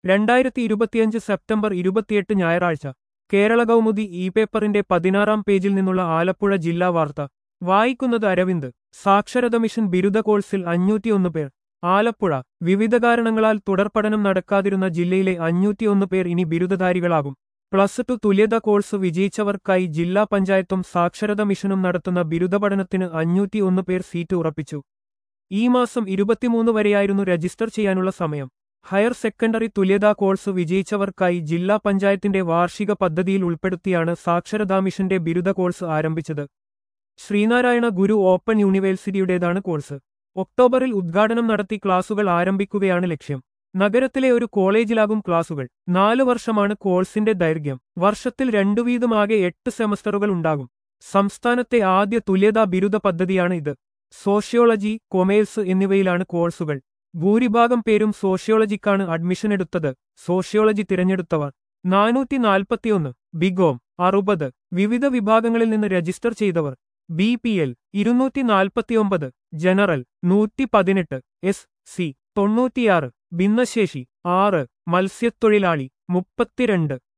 രണ്ടായിരത്തി ഇരുപത്തിയഞ്ച് സെപ്റ്റംബർ ഇരുപത്തിയെട്ട് ഞായറാഴ്ച കേരള കൗമുദി ഇ പേപ്പറിന്റെ പതിനാറാം പേജിൽ നിന്നുള്ള ആലപ്പുഴ ജില്ലാ വാർത്ത വായിക്കുന്നത് അരവിന്ദ് സാക്ഷരത മിഷൻ ബിരുദ കോഴ്സിൽ അഞ്ഞൂറ്റിയൊന്ന് പേർ ആലപ്പുഴ വിവിധ കാരണങ്ങളാൽ തുടർപഠനം നടക്കാതിരുന്ന ജില്ലയിലെ അഞ്ഞൂറ്റിയൊന്ന് പേർ ഇനി ബിരുദധാരികളാകും പ്ലസ് ടു തുല്യത കോഴ്സ് വിജയിച്ചവർക്കായി ജില്ലാ പഞ്ചായത്തും സാക്ഷരത മിഷനും നടത്തുന്ന ബിരുദ പഠനത്തിന് അഞ്ഞൂറ്റിയൊന്ന് പേർ സീറ്റ് ഉറപ്പിച്ചു ഈ മാസം ഇരുപത്തിമൂന്ന് വരെയായിരുന്നു രജിസ്റ്റർ ചെയ്യാനുള്ള സമയം ഹയർ സെക്കൻഡറി തുല്യതാ കോഴ്സ് വിജയിച്ചവർക്കായി ജില്ലാ പഞ്ചായത്തിന്റെ വാർഷിക പദ്ധതിയിൽ ഉൾപ്പെടുത്തിയാണ് സാക്ഷരതാ മിഷന്റെ ബിരുദ കോഴ്സ് ആരംഭിച്ചത് ശ്രീനാരായണ ഗുരു ഓപ്പൺ യൂണിവേഴ്സിറ്റിയുടേതാണ് കോഴ്സ് ഒക്ടോബറിൽ ഉദ്ഘാടനം നടത്തി ക്ലാസുകൾ ആരംഭിക്കുകയാണ് ലക്ഷ്യം നഗരത്തിലെ ഒരു കോളേജിലാകും ക്ലാസുകൾ നാലു വർഷമാണ് കോഴ്സിന്റെ ദൈർഘ്യം വർഷത്തിൽ രണ്ടു വീതമാകെ എട്ട് സെമസ്റ്ററുകൾ ഉണ്ടാകും സംസ്ഥാനത്തെ ആദ്യ തുല്യതാ ബിരുദ പദ്ധതിയാണ് ഇത് സോഷ്യോളജി കൊമേഴ്സ് എന്നിവയിലാണ് കോഴ്സുകൾ ഭൂരിഭാഗം പേരും സോഷ്യോളജിക്കാണ് അഡ്മിഷൻ എടുത്തത് സോഷ്യോളജി തിരഞ്ഞെടുത്തവർ നാനൂറ്റി നാൽപ്പത്തിയൊന്ന് ബികോം അറുപത് വിവിധ വിഭാഗങ്ങളിൽ നിന്ന് രജിസ്റ്റർ ചെയ്തവർ ബി പി എൽ ഇരുന്നൂറ്റി നാൽപ്പത്തിയൊമ്പത് ജനറൽ നൂറ്റി പതിനെട്ട് എസ് സി തൊണ്ണൂറ്റിയാറ് ഭിന്നശേഷി ആറ് മത്സ്യത്തൊഴിലാളി മുപ്പത്തിരണ്ട്